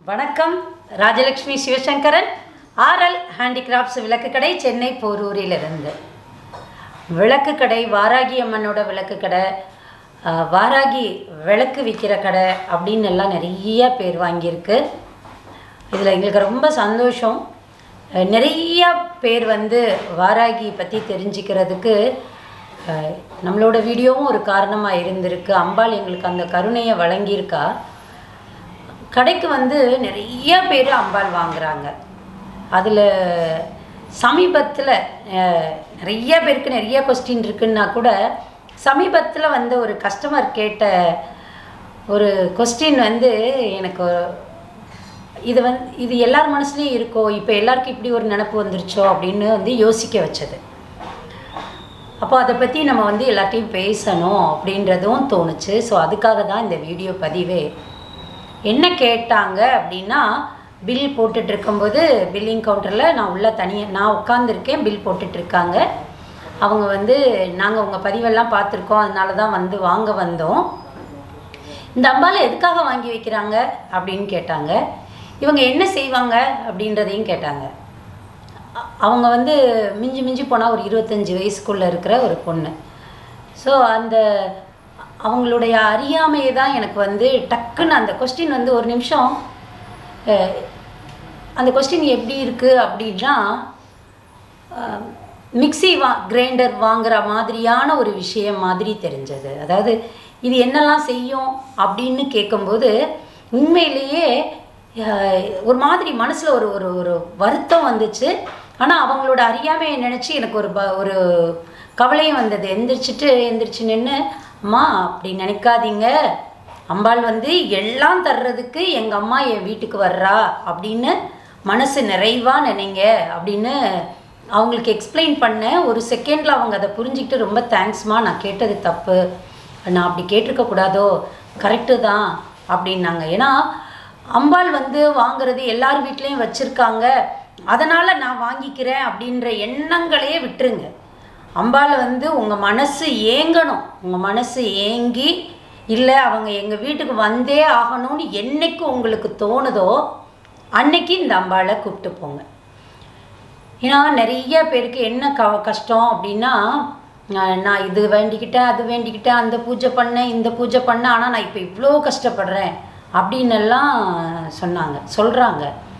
வணக்கம் Rajalakshmi Sivasankaran RL handicrafts விளக்கு கடை சென்னை போரூரிலிருந்து விளக்கு கடை வாராகி அம்மனோட விளக்கு கடை ஆஹ், வாராகி விளக்கு விற்கிற கடை அப்படின்னு எல்லாம் நிறைய பேர் வாங்கியிருக்கு இதில் எங்களுக்கு ரொம்ப சந்தோஷம் அஹ், நிறைய பேர் வந்து வாராகி பற்றி தெரிஞ்சுக்கிறதுக்கு அஹ், நம்மளோட வீடியோவும் ஒரு காரணமாக இருந்திருக்கு அம்பாள் எங்களுக்கு அந்த கருணையை வழங்கியிருக்கா கடைக்கு வந்து நிறைய பேர் அம்பாள் வாங்குறாங்க அதில் சமீபத்தில் நிறைய பேருக்கு நிறைய கொஸ்டின் இருக்குன்னா கூட சமீபத்தில் வந்து ஒரு கஸ்டமர் கேட்ட ஒரு கொஸ்டின் வந்து எனக்கு இது வந்து இது எல்லார் மனசுலையும் இருக்கோ இப்போ எல்லாருக்கும் இப்படி ஒரு நினப்பு வந்துருச்சோ அப்படின்னு வந்து யோசிக்க வச்சது அப்போ அதை பற்றி நம்ம வந்து எல்லாத்தையும் பேசணும் அப்படின்றதும் தோணுச்சு ஸோ அதுக்காக தான் இந்த வீடியோ பதிவே என்ன கேட்டாங்க அப்படின்னா பில் போட்டுட்டு இருக்கும்போது பில்லிங் கவுண்டரில் நான் உள்ள தனியாக நான் உட்காந்துருக்கேன் பில் போட்டுட்டு இருக்காங்க அவங்க வந்து நாங்கள் உங்கள் பதிவெல்லாம் பார்த்துருக்கோம் அதனால தான் வந்து வாங்க வந்தோம் இந்த அம்பாலை எதுக்காக வாங்கி வைக்கிறாங்க அப்படின்னு கேட்டாங்க இவங்க என்ன செய்வாங்க அப்படின்றதையும் கேட்டாங்க அ- அவங்க வந்து மிஞ்சி மிஞ்சி போனால் ஒரு இருபத்தஞ்சி வயசுக்குள்ளே இருக்கிற ஒரு பொண்ணு ஸோ அந்த அவங்களுடைய அறியாமையை தான் எனக்கு வந்து டக்குன்னு அந்த கொஸ்டின் வந்து ஒரு நிமிஷம் அஹ், அந்த கொஸ்டின் எப்படி இருக்குது அப்படின்னா மிக்ஸி வா கிரைண்டர் வாங்குற மாதிரியான ஒரு விஷயம் மாதிரி தெரிஞ்சது அதாவது இது என்னெல்லாம் செய்யும் அப்படின்னு கேட்கும்போது உண்மையிலேயே அஹ், ஒரு மாதிரி மனசில் ஒரு ஒரு ஒரு வருத்தம் வந்துச்சு ஆனால் அவங்களோட அறியாமையை நினச்சி எனக்கு ஒரு ப ஒரு கவலையும் வந்தது எந்திரிச்சிட்டு எந்திரிச்சு நின்று அம்மா அப்படி நினைக்காதீங்க அம்பாள் வந்து எல்லாம் தர்றதுக்கு எங்கள் அம்மா என் வீட்டுக்கு வர்றா அப்படின்னு மனசு நிறைவாக நினைங்க அப்படின்னு அவங்களுக்கு எக்ஸ்பிளைன் பண்ணேன் ஒரு செகண்டில் அவங்க அதை புரிஞ்சுக்கிட்டு ரொம்ப தேங்க்ஸ்மா நான் கேட்டது தப்பு நான் அப்படி கேட்டிருக்க கூடாதோ கரெக்டு தான் அப்படின்னாங்க ஏன்னா அம்பாள் வந்து வாங்குறது எல்லார் வீட்லேயும் வச்சுருக்காங்க அதனால் நான் வாங்கிக்கிறேன் அப்படின்ற எண்ணங்களே விட்டுருங்க அம்பாளை வந்து உங்கள் மனசு ஏங்கணும் உங்கள் மனசு ஏங்கி இல்லை அவங்க எங்கள் வீட்டுக்கு வந்தே ஆகணும்னு என்னைக்கு உங்களுக்கு தோணுதோ அன்னைக்கு இந்த அம்பாளை கூப்பிட்டு போங்க ஏன்னா நிறைய பேருக்கு என்ன க கஷ்டம் அப்படின்னா நான் நான் இது வேண்டிக்கிட்டேன் அது வேண்டிக்கிட்டேன் அந்த பூஜை பண்ணேன் இந்த பூஜை பண்ணேன் ஆனால் நான் இப்போ இவ்வளோ கஷ்டப்படுறேன் அப்படின்னு எல்லாம் சொன்னாங்க சொல்கிறாங்க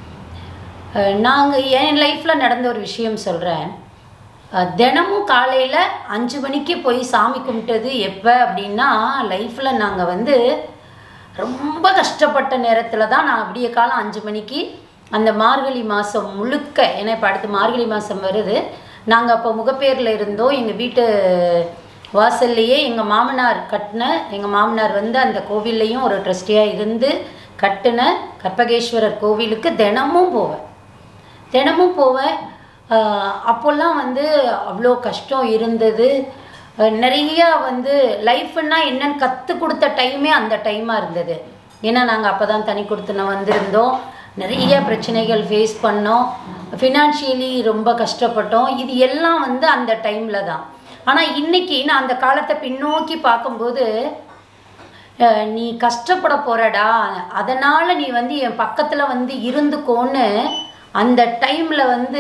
நாங்கள் என் லைஃப்பில் நடந்த ஒரு விஷயம் சொல்கிறேன் தினமும் காலையில் அஞ்சு மணிக்கு போய் சாமி கும்பிட்டது எப்போ அப்படின்னா லைஃப்பில் நாங்கள் வந்து ரொம்ப கஷ்டப்பட்ட நேரத்தில் தான் நான் விடிய காலம் அஞ்சு மணிக்கு அந்த மார்கழி மாதம் முழுக்க ஏன்னா இப்போ அடுத்து மார்கழி மாதம் வருது நாங்கள் அப்போ முகப்பேரில் இருந்தோம் எங்கள் வீட்டு வாசல்லையே எங்கள் மாமனார் கட்டின எங்கள் மாமனார் வந்து அந்த கோவில்லையும் ஒரு ட்ரஸ்டியாக இருந்து கட்டின கற்பகேஸ்வரர் கோவிலுக்கு தினமும் போவேன் தினமும் போவேன் ஆஹ் அப்போல்லாம் வந்து அவ்வளோ கஷ்டம் இருந்தது அஹ் நிறைய வந்து லைஃப்னா என்னன்னு கற்றுக் கொடுத்த டைமே அந்த டைமாக இருந்தது ஏன்னா நாங்கள் அப்போ தான் தனி கொடுத்துன வந்திருந்தோம் நிறைய பிரச்சனைகள் ஃபேஸ் பண்ணோம் ஃபினான்ஷியலி ரொம்ப கஷ்டப்பட்டோம் இது எல்லாம் வந்து அந்த டைமில் தான் ஆனால் இன்னைக்கு நான் அந்த காலத்தை பின்னோக்கி பார்க்கும்போது அஹ் நீ கஷ்டப்பட போறடா அதனால் நீ வந்து என் பக்கத்தில் வந்து இருந்துக்கோன்னு அந்த டைமில் வந்து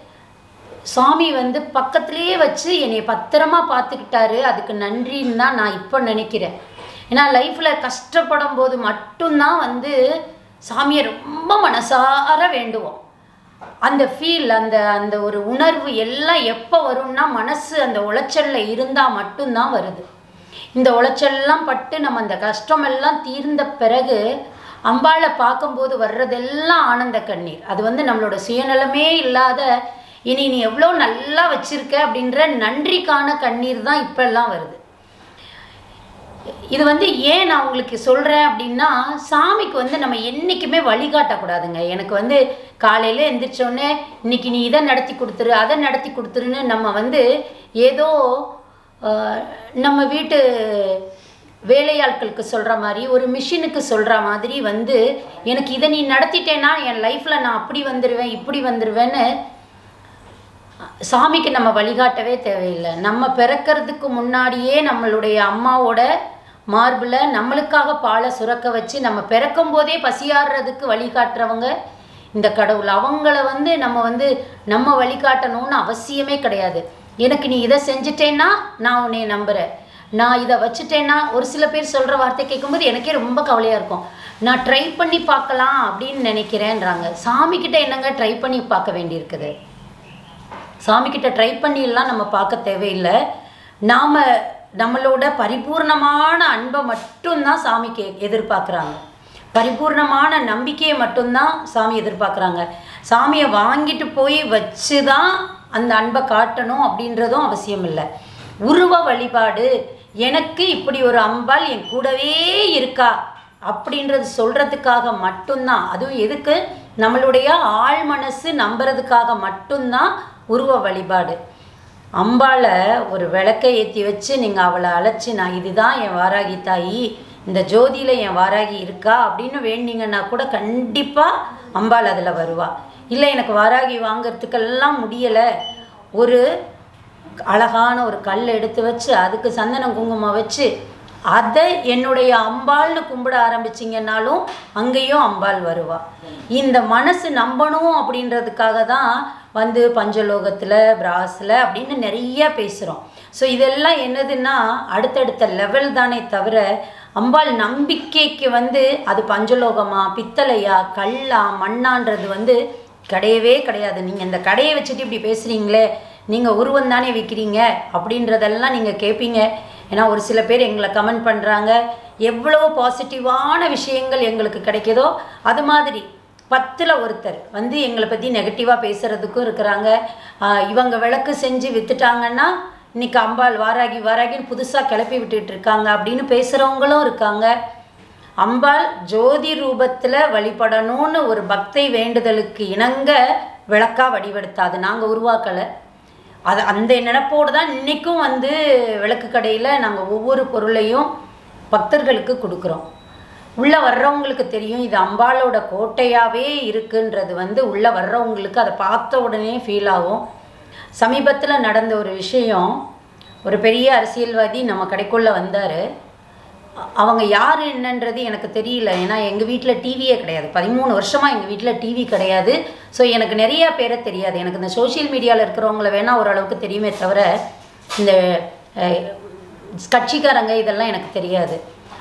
சாமி வந்து பக்கத்துலேயே வச்சு என்னை பத்திரமா பார்த்துக்கிட்டாரு அதுக்கு நன்றின்னு தான் நான் இப்போ நினைக்கிறேன் ஏன்னா லைஃப்பில் கஷ்டப்படும் போது மட்டும்தான் வந்து சாமியை ரொம்ப மனசார வேண்டுவோம் அந்த ஃபீல் அந்த அந்த ஒரு உணர்வு எல்லாம் எப்போ வரும்னா மனசு அந்த உளைச்சலில் இருந்தால் மட்டும்தான் வருது இந்த உளைச்சல்லாம் பட்டு நம்ம அந்த கஷ்டமெல்லாம் தீர்ந்த பிறகு அம்பாளை பார்க்கும்போது வர்றதெல்லாம் ஆனந்த கண்ணீர் அது வந்து நம்மளோட சுயநலமே இல்லாத இனி நீ எவ்வளோ நல்லா வச்சிருக்க அப்படின்ற நன்றிக்கான கண்ணீர் தான் இப்பெல்லாம் வருது இது வந்து ஏன் நான் உங்களுக்கு சொல்கிறேன் அப்படின்னா சாமிக்கு வந்து நம்ம என்றைக்குமே வழிகாட்டக்கூடாதுங்க எனக்கு வந்து காலையில் எந்திரிச்சோடனே இன்னைக்கு நீ இதை நடத்தி கொடுத்துரு அதை நடத்தி கொடுத்துருன்னு நம்ம வந்து ஏதோ ஆஹ், நம்ம வீட்டு வேலையாட்களுக்கு சொல்கிற மாதிரி ஒரு மிஷினுக்கு சொல்கிற மாதிரி வந்து எனக்கு இதை நீ நடத்திட்டேன்னா என் லைஃப்பில் நான் அப்படி வந்துடுவேன் இப்படி வந்துடுவேன்னு சாமிக்கு நம்ம வழிகாட்டவே தேவையில்லை நம்ம பிறக்கிறதுக்கு முன்னாடியே நம்மளுடைய அம்மாவோட மார்பில் நம்மளுக்காக பாலை சுரக்க வச்சு நம்ம பிறக்கும் போதே பசியாடுறதுக்கு வழிகாட்டுறவங்க இந்த கடவுள் அவங்கள வந்து நம்ம வந்து நம்ம வழிகாட்டணும்னு அவசியமே கிடையாது எனக்கு நீ இதை செஞ்சிட்டேன்னா நான் உன்னை நம்புகிறேன் நான் இதை வச்சுட்டேன்னா ஒரு சில பேர் சொல்கிற வார்த்தை கேட்கும்போது எனக்கே ரொம்ப கவலையாக இருக்கும் நான் ட்ரை பண்ணி பார்க்கலாம் அப்படின்னு நினைக்கிறேன்றாங்க சாமிக்கிட்ட என்னங்க ட்ரை பண்ணி பார்க்க வேண்டியிருக்குது சாமிக்கிட்ட ட்ரை பண்ணிலாம் நம்ம பார்க்க தேவையில்லை நாம் நம்மளோட பரிபூர்ணமான அன்பை மட்டும்தான் சாமிக்கு எதிர்பார்க்குறாங்க பரிபூர்ணமான நம்பிக்கையை மட்டும்தான் சாமி எதிர்பார்க்குறாங்க சாமியை வாங்கிட்டு போய் வச்சு தான் அந்த அன்பை காட்டணும் அப்படின்றதும் அவசியம் இல்லை உருவ வழிபாடு எனக்கு இப்படி ஒரு அம்பாள் என் கூடவே இருக்கா அப்படின்றது சொல்கிறதுக்காக மட்டும்தான் அதுவும் எதுக்கு நம்மளுடைய ஆழ் மனசு நம்புறதுக்காக மட்டும்தான் உருவ வழிபாடு அம்பாளை ஒரு விளக்கை ஏற்றி வச்சு நீங்கள் அவளை அழைச்சி நான் இதுதான் என் வாராகி தாயி இந்த ஜோதியில் என் வாராகி இருக்கா அப்படின்னு வேண்டிங்கன்னா கூட கண்டிப்பாக அம்பாள் அதில் வருவா இல்லை எனக்கு வாராகி வாங்கிறதுக்கெல்லாம் முடியலை ஒரு அழகான ஒரு கல் எடுத்து வச்சு அதுக்கு சந்தனம் குங்குமம் வச்சு அதை என்னுடைய அம்பாள்னு கும்பிட ஆரம்பிச்சிங்கன்னாலும் அங்கேயும் அம்பாள் வருவா இந்த மனசு நம்பணும் அப்படின்றதுக்காக தான் வந்து பஞ்சலோகத்தில் பிராஸில் அப்படின்னு நிறைய பேசுகிறோம் ஸோ இதெல்லாம் என்னதுன்னா அடுத்தடுத்த லெவல் தானே தவிர அம்பாள் நம்பிக்கைக்கு வந்து அது பஞ்சலோகமா பித்தளையா கல்லா மண்ணான்றது வந்து கிடையவே கிடையாது நீங்கள் இந்த கடையை வச்சுட்டு இப்படி பேசுகிறீங்களே நீங்கள் உருவம் தானே விற்கிறீங்க அப்படின்றதெல்லாம் நீங்கள் கேட்பீங்க ஏன்னா ஒரு சில பேர் எங்களை கமெண்ட் பண்ணுறாங்க எவ்வளோ பாசிட்டிவான விஷயங்கள் எங்களுக்கு கிடைக்குதோ அது மாதிரி பத்தில் ஒருத்தர் வந்து எங்களை பற்றி நெகட்டிவாக பேசுகிறதுக்கும் இருக்கிறாங்க ஆஹ் இவங்க விளக்கு செஞ்சு விற்றுட்டாங்கன்னா இன்னைக்கு அம்பாள் வாராகி வாராகின்னு புதுசாக கிளப்பி விட்டுட்டு இருக்காங்க அப்படின்னு பேசுகிறவங்களும் இருக்காங்க அம்பாள் ஜோதி ரூபத்தில் வழிபடணும்னு ஒரு பக்தை வேண்டுதலுக்கு இணங்க விளக்கா வடிவெடுத்தா அது நாங்கள் உருவாக்கலை அது அந்த நினப்போடு தான் இன்றைக்கும் வந்து விளக்கு கடையில் நாங்கள் ஒவ்வொரு பொருளையும் பக்தர்களுக்கு கொடுக்குறோம் உள்ளே வர்றவங்களுக்கு தெரியும் இது அம்பாளோட கோட்டையாகவே இருக்குன்றது வந்து உள்ளே வர்றவங்களுக்கு அதை பார்த்த உடனே ஃபீல் ஆகும் சமீபத்தில் நடந்த ஒரு விஷயம் ஒரு பெரிய அரசியல்வாதி நம்ம கடைக்குள்ளே வந்தார் அவங்க யார் என்னன்றது எனக்கு தெரியல ஏன்னா எங்கள் வீட்டில் டிவியே கிடையாது பதிமூணு வருஷமாக எங்கள் வீட்டில் டிவி கிடையாது ஸோ எனக்கு நிறைய பேரை தெரியாது எனக்கு இந்த சோஷியல் மீடியாவில் இருக்கிறவங்கள வேணால் ஓரளவுக்கு தெரியுமே தவிர இந்த அஹ், கட்சிக்காரங்க இதெல்லாம் எனக்கு தெரியாது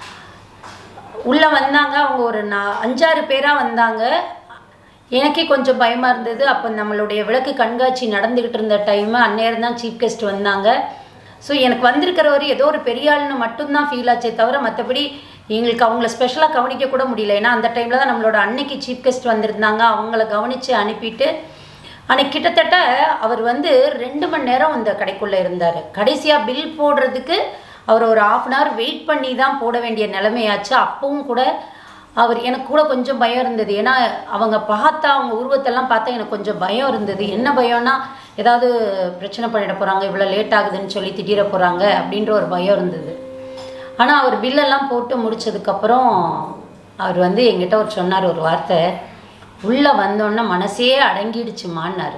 உள்ளே வந்தாங்க அவங்க ஒரு நா அஞ்சாறு பேராக வந்தாங்க எனக்கே கொஞ்சம் பயமாக இருந்தது அப்போ நம்மளுடைய விளக்கு கண்காட்சி நடந்துக்கிட்டு இருந்த டைமு அந்நேரம் தான் சீஃப் கெஸ்ட் வந்தாங்க ஸோ எனக்கு வந்திருக்கிறவர் ஏதோ ஒரு பெரிய ஆள்னு மட்டும்தான் ஃபீல் ஆச்சே தவிர மற்றபடி எங்களுக்கு அவங்கள ஸ்பெஷலாக கவனிக்க கூட முடியல ஏன்னா அந்த டைமில் தான் நம்மளோட அன்னைக்கு சீஃப் கெஸ்ட் வந்திருந்தாங்க அவங்கள கவனித்து அனுப்பிட்டு அன்னைக்கு கிட்டத்தட்ட அவர் வந்து ரெண்டு மணி நேரம் அந்த கடைக்குள்ளே இருந்தார் கடைசியாக பில் போடுறதுக்கு அவர் ஒரு ஆஃப் அன் ஹவர் வெயிட் பண்ணி தான் போட வேண்டிய நிலைமையாச்சு அப்பவும் கூட அவர் எனக்கு கூட கொஞ்சம் பயம் இருந்தது ஏன்னா அவங்க பார்த்தா அவங்க உருவத்தெல்லாம் பார்த்தா எனக்கு கொஞ்சம் பயம் இருந்தது என்ன பயம்னா ஏதாவது பிரச்சனை பண்ணிட போகிறாங்க இவ்வளோ லேட் ஆகுதுன்னு சொல்லி திட்டிட போகிறாங்க அப்படின்ற ஒரு பயம் இருந்தது ஆனால் அவர் பில்லெல்லாம் போட்டு முடிச்சதுக்கப்புறம் அவர் வந்து எங்கிட்ட ஒரு சொன்னார் ஒரு வார்த்தை உள்ளே வந்தோன்னே மனசே அடங்கிடுச்சுமான்னாரு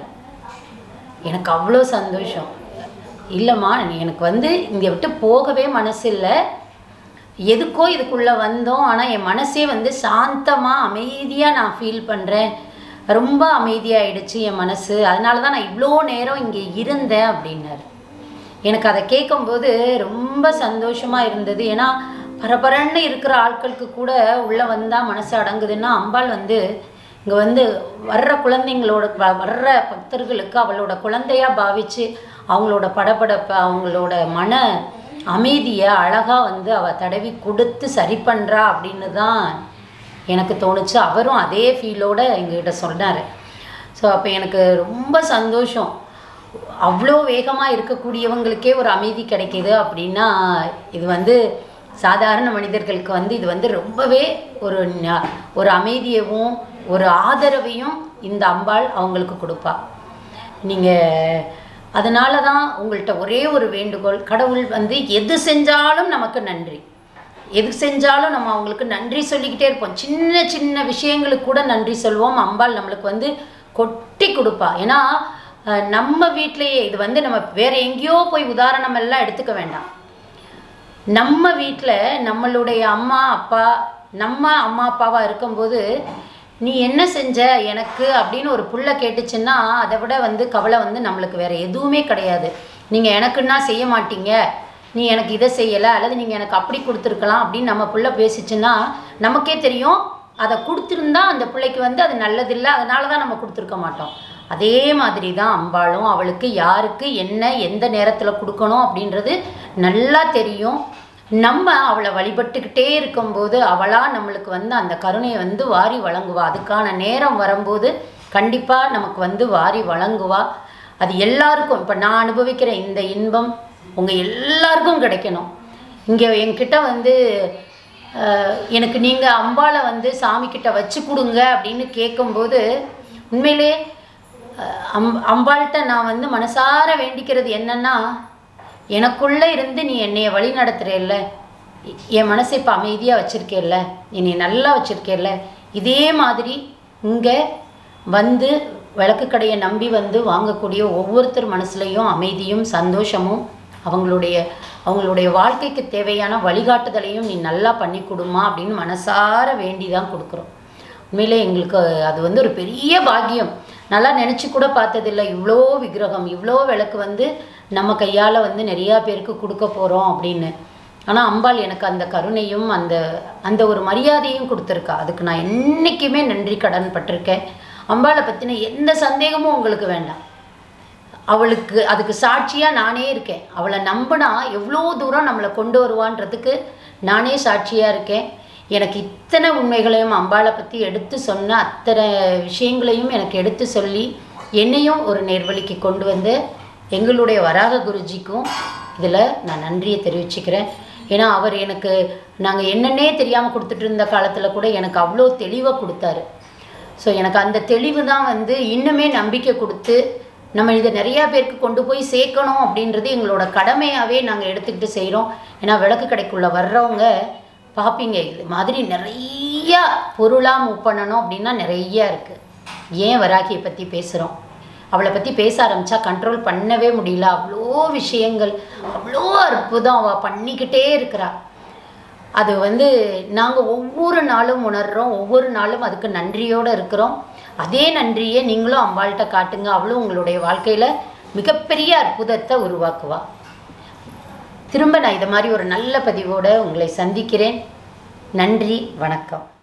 எனக்கு அவ்வளோ சந்தோஷம் இல்லைம்மா நீ எனக்கு வந்து இங்கே விட்டு போகவே மனசு இல்லை எதுக்கோ இதுக்குள்ளே வந்தோம் ஆனால் என் மனசே வந்து சாந்தமாக அமைதியாக நான் ஃபீல் பண்ணுறேன் ரொம்ப அமைதியாயிடுச்சு என் மனசு அதனால தான் நான் இவ்வளோ நேரம் இங்கே இருந்தேன் அப்படின்னாரு எனக்கு அதை கேட்கும்போது ரொம்ப சந்தோஷமாக இருந்தது ஏன்னா பரபரன்னு இருக்கிற ஆட்களுக்கு கூட உள்ளே வந்தால் மனசு அடங்குதுன்னா அம்பாள் வந்து இங்கே வந்து வர்ற குழந்தைங்களோட வ- வர்ற பக்தர்களுக்கு அவளோட குழந்தையா பாவிச்சு அவங்களோட படபடப்பை அவங்களோட மன அமைதியை அழகாக வந்து அவள் தடவி கொடுத்து சரி பண்ணுறா அப்படின்னு தான் எனக்கு தோணுச்சு அவரும் அதே ஃபீலோட எங்ககிட்ட சொன்னார் ஸோ அப்போ எனக்கு ரொம்ப சந்தோஷம் அவ்வளோ வேகமாக இருக்கக்கூடியவங்களுக்கே ஒரு அமைதி கிடைக்கிது அப்படின்னா இது வந்து சாதாரண மனிதர்களுக்கு வந்து இது வந்து ரொம்பவே ஒரு ஞ- ஒரு அமைதியவும் ஒரு ஆதரவையும் இந்த அம்பாள் அவங்களுக்கு கொடுப்பா நீங்கள் அதனால தான் உங்கள்கிட்ட ஒரே ஒரு வேண்டுகோள் கடவுள் வந்து எது செஞ்சாலும் நமக்கு நன்றி எது செஞ்சாலும் நம்ம அவங்களுக்கு நன்றி சொல்லிக்கிட்டே இருப்போம் சின்ன சின்ன விஷயங்களுக்கு கூட நன்றி சொல்வோம் அம்பாள் நம்மளுக்கு வந்து கொட்டி கொடுப்பா ஏன்னா அஹ், நம்ம வீட்டிலேயே இது வந்து நம்ம வேற எங்கேயோ போய் உதாரணம் எல்லாம் எடுத்துக்க வேண்டாம் நம்ம வீட்டில் நம்மளுடைய அம்மா அப்பா நம்ம அம்மா அப்பாவாக இருக்கும்போது நீ என்ன செஞ்ச எனக்கு அப்படின்னு ஒரு புள்ள கேட்டுச்சுன்னா அதை விட வந்து கவலை வந்து நம்மளுக்கு வேறு எதுவுமே கிடையாது நீங்கள் எனக்குன்னா செய்ய மாட்டீங்க நீ எனக்கு இதை செய்யலை அல்லது நீங்கள் எனக்கு அப்படி கொடுத்துருக்கலாம் அப்படின்னு நம்ம புள்ள பேசிச்சுன்னா நமக்கே தெரியும் அதை கொடுத்துருந்தா அந்த பிள்ளைக்கு வந்து அது நல்லதில்லை அதனால தான் நம்ம கொடுத்துருக்க மாட்டோம் அதே மாதிரி தான் அம்பாளும் அவளுக்கு யாருக்கு என்ன எந்த நேரத்தில் கொடுக்கணும் அப்படின்றது நல்லா தெரியும் நம்ம அவளை வழிபட்டுக்கிட்டே இருக்கும்போது அவளாக நம்மளுக்கு வந்து அந்த கருணையை வந்து வாரி வழங்குவா அதுக்கான நேரம் வரும்போது கண்டிப்பாக நமக்கு வந்து வாரி வழங்குவா அது எல்லாருக்கும் இப்போ நான் அனுபவிக்கிற இந்த இன்பம் உங்கள் எல்லாருக்கும் கிடைக்கணும் இங்கே என்கிட்ட வந்து அஹ், எனக்கு நீங்கள் அம்பாளை வந்து சாமிக்கிட்ட வச்சு கொடுங்க அப்படின்னு கேட்கும்போது உண்மையிலே அஹ், அம் அம்பாள்கிட்ட நான் வந்து மனசார வேண்டிக்கிறது என்னன்னா எனக்குள்ளே இருந்து நீ என்னைய வழி நடத்துகிறல்ல என் மனசை இப்போ அமைதியாக வச்சுருக்கேல்ல என்னை நல்லா வச்சுருக்கேல்ல இதே மாதிரி இங்கே வந்து விளக்கு கடையை நம்பி வந்து வாங்கக்கூடிய ஒவ்வொருத்தர் மனசுலையும் அமைதியும் சந்தோஷமும் அவங்களுடைய அவங்களுடைய வாழ்க்கைக்கு தேவையான வழிகாட்டுதலையும் நீ நல்லா பண்ணி கொடுமா அப்படின்னு மனசார வேண்டி தான் கொடுக்குறோம் உண்மையிலே எங்களுக்கு அது வந்து ஒரு பெரிய பாக்கியம் நல்லா நினச்சி கூட பார்த்ததில்ல இவ்வளோ விக்கிரகம் இவ்வளோ விளக்கு வந்து நம்ம கையால் வந்து நிறையா பேருக்கு கொடுக்க போகிறோம் அப்படின்னு ஆனால் அம்பாள் எனக்கு அந்த கருணையும் அந்த அந்த ஒரு மரியாதையும் கொடுத்துருக்கா அதுக்கு நான் என்றைக்குமே நன்றி கடன் பட்டிருக்கேன் அம்பாளை பற்றின எந்த சந்தேகமும் உங்களுக்கு வேண்டாம் அவளுக்கு அதுக்கு சாட்சியாக நானே இருக்கேன் அவளை நம்பினா எவ்வளோ தூரம் நம்மளை கொண்டு வருவான்றதுக்கு நானே சாட்சியாக இருக்கேன் எனக்கு இத்தனை உண்மைகளையும் அம்பாளை பற்றி எடுத்து சொன்ன அத்தனை விஷயங்களையும் எனக்கு எடுத்து சொல்லி என்னையும் ஒரு நேர்வழிக்கு கொண்டு வந்து எங்களுடைய வராக குருஜிக்கும் இதில் நான் நன்றியை தெரிவிச்சுக்கிறேன் ஏன்னா அவர் எனக்கு நாங்கள் என்னன்னே தெரியாமல் கொடுத்துட்டு இருந்த காலத்தில் கூட எனக்கு அவ்வளோ தெளிவாக கொடுத்தாரு ஸோ எனக்கு அந்த தெளிவு தான் வந்து இன்னுமே நம்பிக்கை கொடுத்து நம்ம இதை நிறையா பேருக்கு கொண்டு போய் சேர்க்கணும் அப்படின்றது எங்களோட கடமையாகவே நாங்கள் எடுத்துக்கிட்டு செய்கிறோம் ஏன்னா விளக்கு கடைக்குள்ளே வர்றவங்க பார்ப்பீங்க இது மாதிரி நிறையா பொருளாக மூவ் பண்ணணும் அப்படின்னா நிறையா இருக்குது ஏன் வராகியை பற்றி பேசுகிறோம் அவளை பற்றி பேச ஆரம்பித்தா கண்ட்ரோல் பண்ணவே முடியல அவ்வளோ விஷயங்கள் அவ்வளோ அற்புதம் அவள் பண்ணிக்கிட்டே இருக்கிறா அது வந்து நாங்கள் ஒவ்வொரு நாளும் உணர்கிறோம் ஒவ்வொரு நாளும் அதுக்கு நன்றியோடு இருக்கிறோம் அதே நன்றியை நீங்களும் அம்பாள்கிட்ட காட்டுங்க அவளும் உங்களுடைய வாழ்க்கையில் மிகப்பெரிய அற்புதத்தை உருவாக்குவா திரும்ப நான் இதை மாதிரி ஒரு நல்ல பதிவோடு உங்களை சந்திக்கிறேன் நன்றி வணக்கம்